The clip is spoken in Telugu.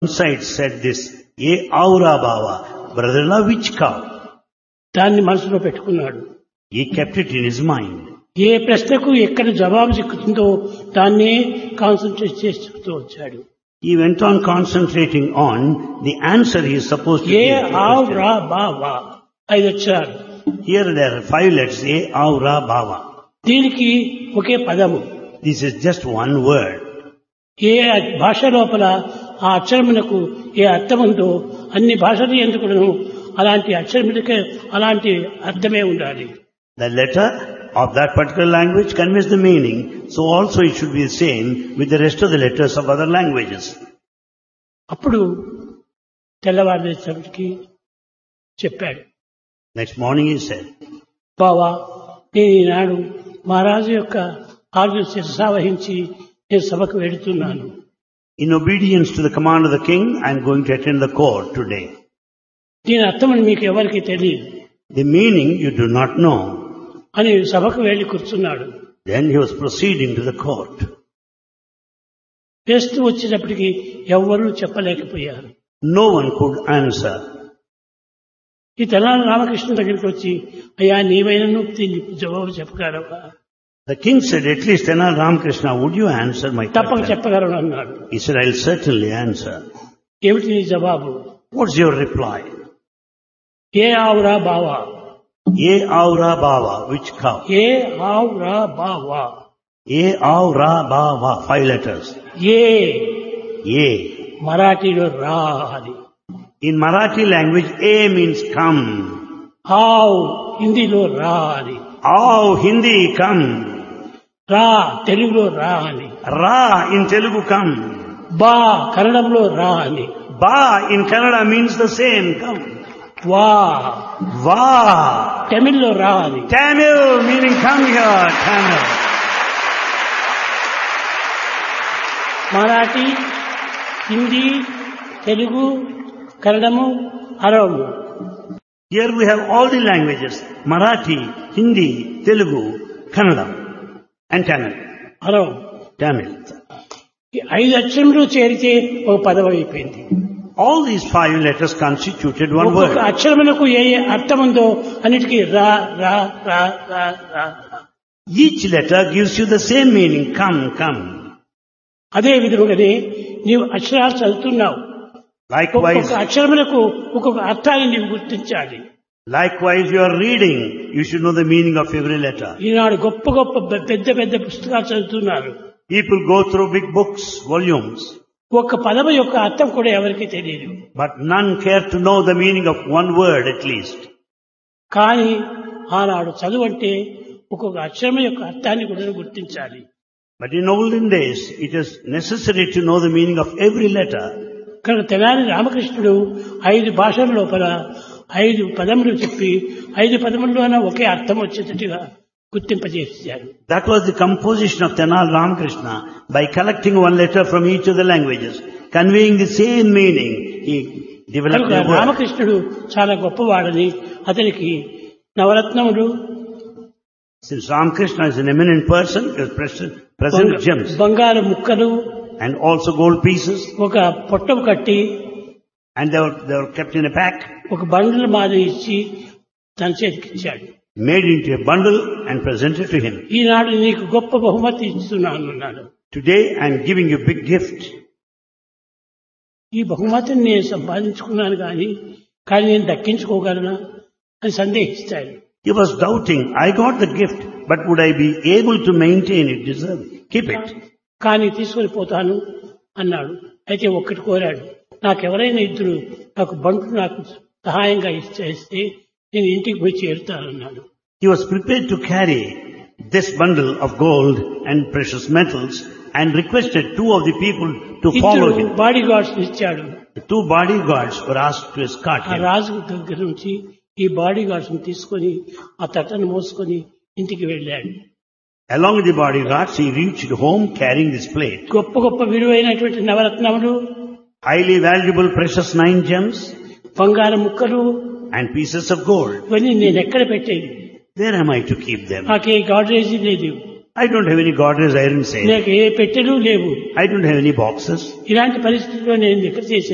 side said this, Ye Aura Baba, brother-in-law, which cow? దాన్ని మనసులో పెట్టుకున్నాడు He kept it in his mind. ఏ ప్రశ్నకు ఎక్కడ జవాబు చిక్కుతుందో దాన్నే కాన్సన్ట్రేట్ చేస్తూ వచ్చాడు He went on concentrating on the answer he is supposed to A give. to the ఆవ్ question. రా బా వా ఐదు వచ్చారు Here there are five letters, Ye Aura Baba. దీనికి ఒకే పదము This is just one word. ఏ భాష లోపల ఆ అక్షరమునకు ఏ అర్థం ఉందో అన్ని భాషలు ఎందుకును అలాంటి అక్షరములకే అలాంటి అర్థమే ఉండాలి The letter of that particular language conveys the meaning, so also it should be the same with the rest of the letters of other languages. అప్పుడు తెల్లవారులేసరికి చెప్పాడు Next morning he said, బావా నేను ఈనాడు మహారాజు యొక్క ఆజ్ఞ శిరసావహించి నేను సభకు వెళుతున్నాను In obedience to the command of the king, I am going to attend the court today. దీని అర్థమని మీకు ఎవరికి తెలియదు The meaning you do not know. అని సభకు వెళ్లి కూర్చున్నాడు Then he was proceeding to the court. వేస్తూ వచ్చేటప్పటికి ఎవ్వరూ చెప్పలేకపోయారు No one could answer. ఈ తెలంగాణ రామకృష్ణ దగ్గరికి వచ్చి అయ్యా నీవైనను దీన్ని జవాబు చెప్పగలవా The king said, at least Tenal Ramakrishna, would you answer my తప్పక question? చెప్పగలను అన్నాడు He said, I'll certainly answer. ఏమిటి నీ జవాబు What's your reply? ఏ ఆవురా బావా Ye Aura Bava, which cow? ఏ ఆవురా బావా Ye Aura Bava, five letters. ఏ Ye. మరాఠీలో రా అని In Marathi language, A means come. ఆవ్ హిందీలో రా అని Aw, Hindi, come. రా తెలుగులో రా అని Ra in Telugu, come. బా కన్నడంలో రా అని Ba in Kannada means the same, come. వా Va. తమిళ్లో రా అని Tamil meaning come here, Tamil. Marathi Hindi Telugu కన్నడము అరవము Here we have all the languages. Marathi, Hindi, Telugu, Kannada and Tamil. అరవం Tamil. ఈ ఐదు అక్షరములు చేరితే ఒక పదం అయిపోయింది All these five letters constituted one ఒక్కొక్క word. అక్షరములకు ఏ ఏ అర్థం ఉందో అన్నిటికీ రా రా రా రా రా Each letter gives you the same meaning. Come, come. అదే విధముగానే నీవు అక్షరాలు చదువుతున్నావు Likewise, ఒక్కొక్క అక్షరములకు ఒక్కొక్క అర్థాన్ని నీవు గుర్తించాలి likewise you are reading. You should know the meaning of every letter. ఈనాడు గొప్ప గొప్ప పె- పెద్ద పెద్ద పుస్తకాలు చదువుతున్నారు People go through big books, volumes, ఒక్క పదము యొక్క అర్థం కూడా ఎవరికి తెలియదు but none care to know the meaning of one word at least. కానీ ఆనాడు చదువు అంటే ఒక్కొక్క అక్షరం యొక్క అర్థాన్ని కూడా గుర్తించాలి But in olden days, it is necessary to know the meaning of every letter. కనుక తెనాలి రామకృష్ణుడు ఐదు భాషల లోపల ఐదు పదములు చెప్పి ఐదు పదముల్లోన ఒకే అర్థం వచ్చేటట్టుగా గుర్తింపజేశారు That was the composition of Tenal Ramakrishna by collecting one letter from each of the languages, conveying the same meaning. He developed కనుక a word. రామకృష్ణుడు చాలా గొప్పవాడని అతనికి నవరత్నములు Since Ramakrishna is an eminent person, he was present, present బంగ- gems బంగారు ముక్కలు and also gold pieces, ఒక పొట్టం కట్టి and they were, they were kept in a pack, ఒక బండ్ల మాదిరి ఇచ్చి తన చేతికి ఇచ్చాడు made into a bundle and presented to him. ఈనాడు నీకు గొప్ప బహుమతి ఇస్తున్నాను అన్నాడు Today I am giving you a big gift. ఈ బహుమతిని నేను సంపాదించుకున్నాను కానీ కానీ నేను దక్కించుకోగలనా అని సందేహిస్తాడు He was doubting, I got the gift, but would I be able to maintain it, deserve it, keep it? కానీ తీసుకొని పోతాను అన్నాడు అయితే ఒక్కటి కోరాడు నాకెవరైనా ఇద్దరు నాకు బంటు నాకు సహాయంగా ఇచ్చేస్తే నేను ఇంటికి పోయి చేరుతానన్నాడు He was prepared to carry this bundle of gold and precious metals and requested two of the people to follow ఇద్దరు him. బాడీ గార్డ్స్ ఇచ్చాడు The two bodyguards were asked to escort ఆ him. రాజు దగ్గర నుంచి ఈ బాడీ గార్డ్స్ తీసుకొని ఆ తట్టను మోసుకొని ఇంటికి వెళ్ళాడు Along with the bodyguards, he reached home carrying this plate. గొప్ప గొప్ప విలువైనటువంటి నవరత్నములు Highly valuable precious nine gems బంగారు ముక్కలు and pieces of gold. ఇవన్నీ నేను ఎక్కడ పెట్టేది Where am I to keep them? నాకే గాడ్రేజీ లేదు I don't have any Godrej iron safe. నాకు ఏ పెట్టెలు లేవు I don't have any boxes. ఇలాంటి పరిస్థితుల్లో నేను ఎక్కడ చేసే